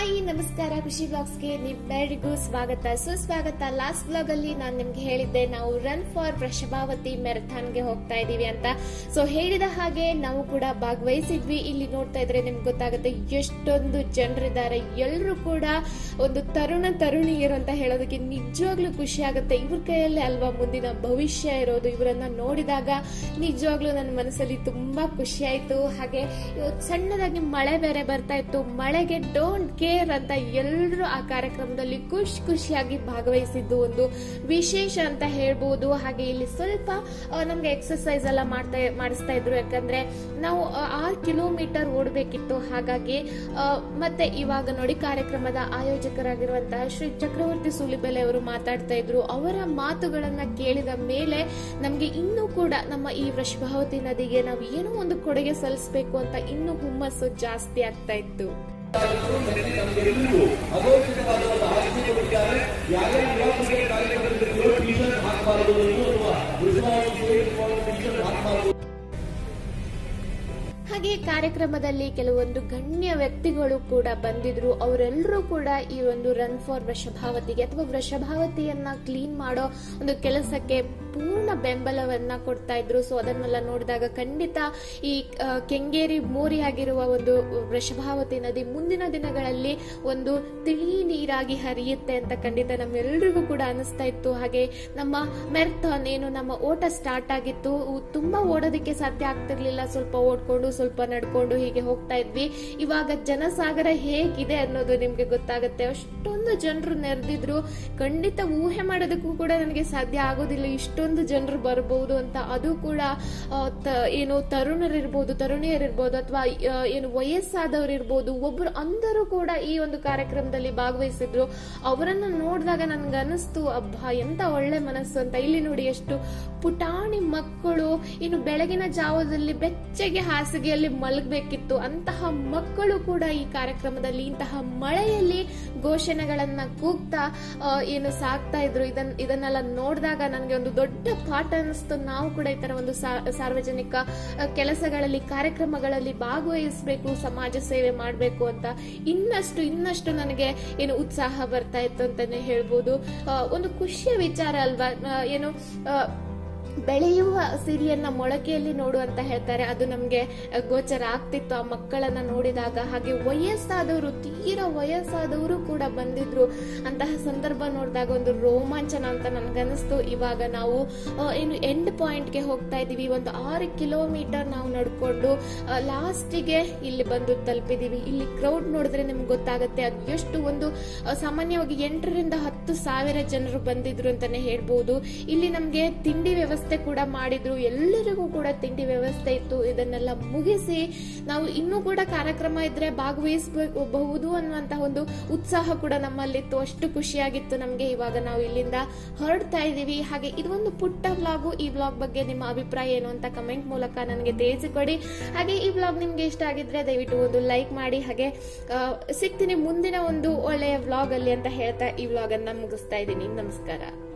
hi ನಮಸ್ಕಾರ ಖುಷಿ ಬ್ಲಾಗ್ಸ್ಗೆ ನಿಮ್ಮೆಲ್ಲರಿಗೂ ಸ್ವಾಗತ ಸುಸ್ವಾಗತ ಲಾಸ್ಟ್ ಬ್ಲಾಗ್ ಅಲ್ಲಿ ನಾನು ನಿಮ್ಗೆ ಹೇಳಿದ್ದೆ ನಾವು ರನ್ ಫಾರ್ ವೃಷಭಾವತಿ ಮೆರಥಾನ್ಗೆ ಹೋಗ್ತಾ ಇದೀವಿ ಅಂತ ಸೊ ಹೇಳಿದ ಹಾಗೆ ನಾವು ಕೂಡ ಭಾಗವಹಿಸಿದ್ವಿ ಇಲ್ಲಿ ನೋಡ್ತಾ ಇದ್ರೆ ನಿಮ್ಗೆ ಗೊತ್ತಾಗುತ್ತೆ ಎಷ್ಟೊಂದು ಜನರಿದ್ದಾರೆ ಎಲ್ಲರೂ ಕೂಡ ಒಂದು ತರುಣ ತರುಣಿಯರು ಅಂತ ಹೇಳೋದಕ್ಕೆ ನಿಜವಾಗ್ಲೂ ಖುಷಿ ಆಗುತ್ತೆ ಇವ್ರ ಕೈಯಲ್ಲೇ ಅಲ್ವಾ ಮುಂದಿನ ಭವಿಷ್ಯ ಇರೋದು ಇವರನ್ನ ನೋಡಿದಾಗ ನಿಜವಾಗ್ಲೂ ನನ್ನ ಮನಸ್ಸಲ್ಲಿ ತುಂಬಾ ಖುಷಿ ಆಯ್ತು ಹಾಗೆ ಇವತ್ತು ಸಣ್ಣದಾಗಿ ಮಳೆ ಬೇರೆ ಬರ್ತಾ ಇತ್ತು ಮಳೆಗೆ ಡೋಂಟ್ ಕೇರ್ ಅಂತ ಎಲ್ಲರೂ ಆ ಕಾರ್ಯಕ್ರಮದಲ್ಲಿ ಖುಷಿ ಖುಷಿಯಾಗಿ ಭಾಗವಹಿಸಿದ್ದು ಒಂದು ವಿಶೇಷ ಅಂತ ಹೇಳ್ಬೋದು ಹಾಗೆ ಇಲ್ಲಿ ಸ್ವಲ್ಪ ಆ, ನಮ್ಗೆ ಎಕ್ಸರ್ಸೈಸ್ ಎಲ್ಲ ಮಾಡ್ತಾ ಮಾಡಿಸ್ತಾ ಇದ್ರು ಯಾಕಂದ್ರೆ ನಾವು ಆ, ಆರು ಕಿಲೋಮೀಟರ್ ಓಡಬೇಕಿತ್ತು ಹಾಗಾಗಿ ಆ, ಮತ್ತೆ ಇವಾಗ ನೋಡಿ ಕಾರ್ಯಕ್ರಮದ ಆಯೋಜಕರಾಗಿರುವಂತಹ ಶ್ರೀ ಚಕ್ರವರ್ತಿ ಸೂಲಿಬೆಲೆ ಅವರು ಮಾತಾಡ್ತಾ ಇದ್ರು ಅವರ ಮಾತುಗಳನ್ನ ಕೇಳಿದ ಮೇಲೆ ನಮ್ಗೆ ಇನ್ನೂ ಕೂಡ ನಮ್ಮ ಈ ವೃಷಭಾವತಿ ನದಿಗೆ ನಾವು ಏನೋ ಒಂದು ಕೊಡುಗೆ ಸಲ್ಲಿಸಬೇಕು ಅಂತ ಇನ್ನೂ ಹುಮ್ಮಸ್ಸು ಜಾಸ್ತಿ ಆಗ್ತಾ ಇತ್ತು ನಮಗೆಲ್ಲರಿಗೂ ಅಗೌರವವಾದ ಒಂದು ಆಸಕ್ತಿ ಕೊಟ್ಟಿದ್ದಾರೆ ಯಾವ್ಯಾವ ಯುವಕರಿಗೆ ಕಾರ್ಯಕ್ರಮದಲ್ಲಿ ಟಿ ಶರ್ಟ್ ಹಾಕಬಾರದು ಅಥವಾ ವೃದ್ಧವಾಗಿ ಟಿ ಶರ್ಟ್ ಹಾಕಬಾರದು ಹಾಗೆ ಕಾರ್ಯಕ್ರಮದಲ್ಲಿ ಕೆಲವೊಂದು ಗಣ್ಯ ವ್ಯಕ್ತಿಗಳು ಕೂಡ ಬಂದಿದ್ರು ಅವರೆಲ್ಲರೂ ಕೂಡ ಈ ಒಂದು ರನ್ ಫಾರ್ ವೃಷಭಾವತಿಗೆ ಅಥವಾ ವೃಷಭಾವತಿಯನ್ನ ಕ್ಲೀನ್ ಮಾಡೋ ಒಂದು ಕೆಲಸಕ್ಕೆ ಪೂರ್ಣ ಬೆಂಬಲವನ್ನ ಕೊಡ್ತಾ ಇದ್ರು ಸೊ ಅದನ್ನೆಲ್ಲ ನೋಡಿದಾಗ ಖಂಡಿತ ಈ ಆ, ಕೆಂಗೇರಿ ಮೋರಿ ಆಗಿರುವ ಒಂದು ವೃಷಭಾವತಿ ನದಿ ಮುಂದಿನ ದಿನಗಳಲ್ಲಿ ಒಂದು ತಿಳಿ ನೀರಾಗಿ ಹರಿಯುತ್ತೆ ಅಂತ ಖಂಡಿತ ನಮ್ಮೆಲ್ಲರಿಗೂ ಕೂಡ ಅನಿಸ್ತಾ ಇತ್ತು ಹಾಗೆ ನಮ್ಮ ಮೆರಥಾನ್ ಏನು ನಮ್ಮ ಓಟ ಸ್ಟಾರ್ಟ್ ಆಗಿತ್ತು ಉ- ತುಂಬಾ ಓಡೋದಕ್ಕೆ ಸಾಧ್ಯ ಆಗ್ತಿರ್ಲಿಲ್ಲ ಸ್ವಲ್ಪ ಓಡ್ಕೊಂಡು ಸ್ವಲ್ಪ ನಡ್ಕೊಂಡು ಹೀಗೆ ಹೋಗ್ತಾ ಇದ್ವಿ ಇವಾಗ ಜನಸಾಗರ ಹೇಗಿದೆ ಅನ್ನೋದು ನಿಮ್ಗೆ ಗೊತ್ತಾಗುತ್ತೆ ಅಷ್ಟೊಂದು ಜನರು ನೆರೆದಿದ್ರು ಖಂಡಿತ ಊಹೆ ಮಾಡೋದಕ್ಕೂ ಕೂಡ ನನಗೆ ಸಾಧ್ಯ ಆಗೋದಿಲ್ಲ ಇಷ್ಟೊಂದು ಜನರು ಬರಬಹುದು ಅಂತ ಅದು ಕೂಡ ಆ, ತ- ಏನು ತರುಣರಿರ್ಬೋದು ತರುಣಿಯರಿರ್ಬೋದು ಅಥವಾ ಏನು ವಯಸ್ಸಾದವರು ಇರ್ಬೋದು ಒಬ್ರು ಅಂದರು ಕೂಡ ಈ ಒಂದು ಕಾರ್ಯಕ್ರಮದಲ್ಲಿ ಭಾಗವಹಿಸಿದ್ರು ಅವರನ್ನ ನೋಡಿದಾಗ ನನ್ಗೆ ಅನಿಸ್ತು ಅಬ್ಬಾ ಎಂತ ಒಳ್ಳೆ ಮನಸ್ಸು ಅಂತ ಇಲ್ಲಿ ನೋಡಿ ಎಷ್ಟು ಪುಟಾಣಿ ಮಕ್ಕಳು ಇನ್ನು ಬೆಳಗಿನ ಜಾವದಲ್ಲಿ ಬೆಚ್ಚಗೆ ಹಾಸಿಗೆಯಲ್ಲಿ ಮಲಗಬೇಕಿತ್ತು ಅಂತಹ ಮಕ್ಕಳು ಕೂಡ ಈ ಕಾರ್ಯಕ್ರಮದಲ್ಲಿ ಇಂತಹ ಮಳೆಯಲ್ಲಿ ಘೋಷಣೆಗಳನ್ನ ಕೂಗ್ತಾ ಆ, ಏನು ಸಾಕ್ತಾ ಇದ್ರು ಇದನ್ ಇದನ್ನೆಲ್ಲ ನೋಡಿದಾಗ ನನಗೆ ಒಂದು ದೊಡ್ಡ ಪಾಠ ಅನಿಸ್ತು ನಾವು ಕೂಡ ಈ ತರ ಒಂದು ಸಾ- ಸಾರ್ವಜನಿಕ ಆ, ಕೆಲಸಗಳಲ್ಲಿ ಕಾರ್ಯಕ್ರಮಗಳಲ್ಲಿ ಭಾಗವಹಿಸಬೇಕು ಸಮಾಜ ಸೇವೆ ಮಾಡಬೇಕು ಅಂತ ಇನ್ನಷ್ಟು ಇನ್ನಷ್ಟು ನನಗೆ ಏನು ಉತ್ಸಾಹ ಬರ್ತಾ ಇತ್ತು ಅಂತಾನೆ ಹೇಳ್ಬೋದು ಆ, ಒಂದು ಖುಷಿಯ ವಿಚಾರ ಅಲ್ವಾ ಆ, ಏನು ಆ, ಬೆಳೆಯುವ ಸಿರಿಯನ್ನ ಮೊಳಕೆಯಲ್ಲಿ ನೋಡು ಅಂತ ಹೇಳ್ತಾರೆ ಅದು ನಮ್ಗೆ ಅಹ್, ಗೋಚರ ಆಗ್ತಿತ್ತು ಆ ಮಕ್ಕಳನ್ನ ನೋಡಿದಾಗ ಹಾಗೆ ವಯಸ್ಸಾದವರು ತೀರಾ ವಯಸ್ಸಾದವರು ಕೂಡ ಬಂದಿದ್ರು ಅಂತಹ ಸಂದರ್ಭ ನೋಡಿದಾಗ ಒಂದು ರೋಮಾಂಚನ ಅಂತ ನನ್ಗನ್ನಿಸ್ತು ಇವಾಗ ನಾವು ಅಹ್, ಏನು ಎಂಡ್ ಪಾಯಿಂಟ್ಗೆ ಹೋಗ್ತಾ ಇದೀವಿ ಒಂದು ಆರು ಕಿಲೋಮೀಟರ್ ನಾವು ನಡ್ಕೊಂಡು ಲಾಸ್ಟಿಗೆ ಇಲ್ಲಿ ಬಂದು ತಲುಪಿದೀವಿ ಇಲ್ಲಿ ಕ್ರೌಡ್ ನೋಡಿದ್ರೆ ನಿಮ್ಗೆ ಗೊತ್ತಾಗುತ್ತೆ ಅದು ಎಷ್ಟು ಒಂದು ಅಹ್, ಸಾಮಾನ್ಯವಾಗಿ ಎಂಟರಿಂದ ಹತ್ತು ಸಾವಿರ ಜನರು ಬಂದಿದ್ರು ಅಂತಾನೆ ಹೇಳ್ಬೋದು ಇಲ್ಲಿ ನಮ್ಗೆ ತಿಂಡಿ ವ್ಯವಸ್ಥೆ ಕೂಡ ಮಾಡಿದ್ರು ಎಲ್ಲರಿಗೂ ಕೂಡ ತಿಂಡಿ ವ್ಯವಸ್ಥೆ ಇತ್ತು ಇದನ್ನೆಲ್ಲ ಮುಗಿಸಿ ನಾವು ಇನ್ನೂ ಕೂಡ ಕಾರ್ಯಕ್ರಮ ಇದ್ರೆ ಭಾಗವಹಿಸಬಹುದು ಅನ್ನುವಂತಹ ಒಂದು ಉತ್ಸಾಹ ಕೂಡ ನಮ್ಮಲ್ಲಿತ್ತು ಅಷ್ಟು ಖುಷಿಯಾಗಿತ್ತು ನಮ್ಗೆ ಇವಾಗ ನಾವು ಇಲ್ಲಿಂದ ಹೊರಡ್ತಾ ಇದೀವಿ ಹಾಗೆ ಇದು ಒಂದು ಪುಟ್ಟ ವ್ಲಾಗು ಈ ವ್ಲಾಗ್ ಬಗ್ಗೆ ನಿಮ್ಮ ಅಭಿಪ್ರಾಯ ಏನು ಅಂತ ಕಮೆಂಟ್ ಮೂಲಕ ನನಗೆ ತಿಳಿಸಿಕೊಡಿ ಹಾಗೆ ಈ ವ್ಲಾಗ್ ನಿಮ್ಗೆ ಇಷ್ಟ ಆಗಿದ್ರೆ ದಯವಿಟ್ಟು ಒಂದು ಲೈಕ್ ಮಾಡಿ ಹಾಗೆ ಆ, ಸಿಗ್ತೀನಿ ಮುಂದಿನ ಒಂದು ಒಳ್ಳೆಯ ವ್ಲಾಗ್ ಅಲ್ಲಿ ಅಂತ ಹೇಳ್ತಾ ಈ ವ್ಲಾಗ್ ಅನ್ನ ಮುಗಿಸ್ತಾ ಇದ್ದೀನಿ ನಮಸ್ಕಾರ